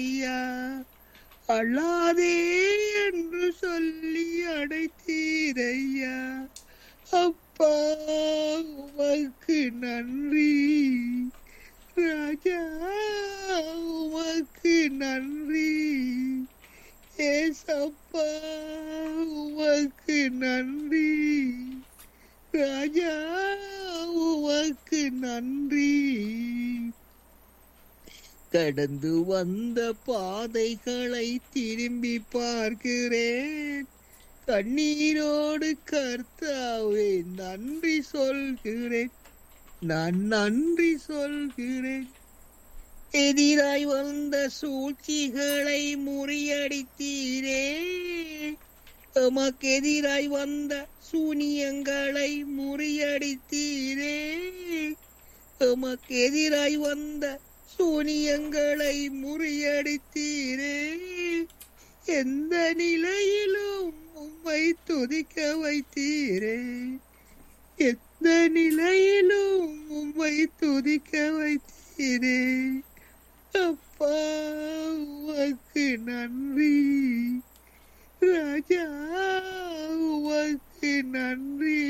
ஐயா அழாதே என்று சொல்லி அடைத்தீரையா அப்பா உமக்கு நன்றி ராஜா உமக்கு நன்றி ஏசப்பா உமக்கு நன்றி ராஜா உமக்கு நன்றி கடந்து வந்த பாதைகளை திரும்பி பார்க்கிறேன் கண்ணீரோடு கர்த்தாவே நன்றி சொல்கிறேன் நான் நன்றி சொல்கிறேன் எதிராய் வந்த சூழ்ச்சிகளை முறியடித்தீரே எமக்கு எதிராய் வந்த சூனியங்களை முறியடித்தீரே எமக்கு எதிராய் வந்த சூனியங்களை முறியடித்தீரே எந்த நிலையிலும் உம்மை துதிக்க வைத்தீரே எந்த நிலையிலும் உம்மை துதிக்க வைத்தீரே அப்பா உமக்கு நன்றி ராஜா உமக்கு நன்றி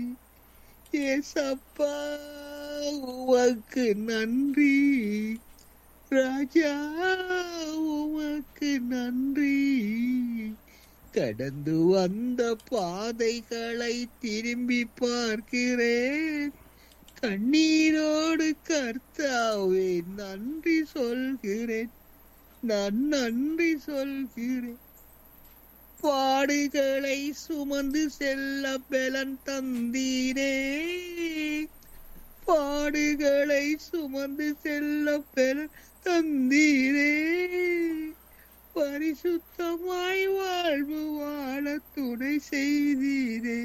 ஏசப்பா உமக்கு நன்றி ராஜா உமக்கு நன்றி கடந்து வந்த பாதைகளை திரும்பி பார்க்கிறேன் கண்ணீரோடு கர்த்தாவே நன்றி சொல்கிறேன் நான் நன்றி சொல்கிறேன் பாடுகளை சுமந்து செல்ல பலன் தந்தீரே பாடுகளை சுமந்து செல்ல பலன் தந்தீரே பரிசுத்தமாய் வாழ்வு வாழ துணை செய்தீரே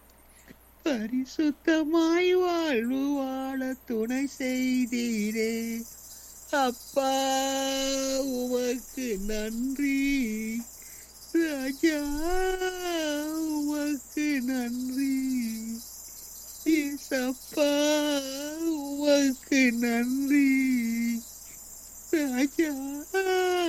பரிசுத்தமாய் வாழ்வு வாழ துணை செய்தீரே அப்பா உமக்கு நன்றி ராஜா உமக்கு நன்றி ஏசப்பா உமக்கு நன்றி ராஜா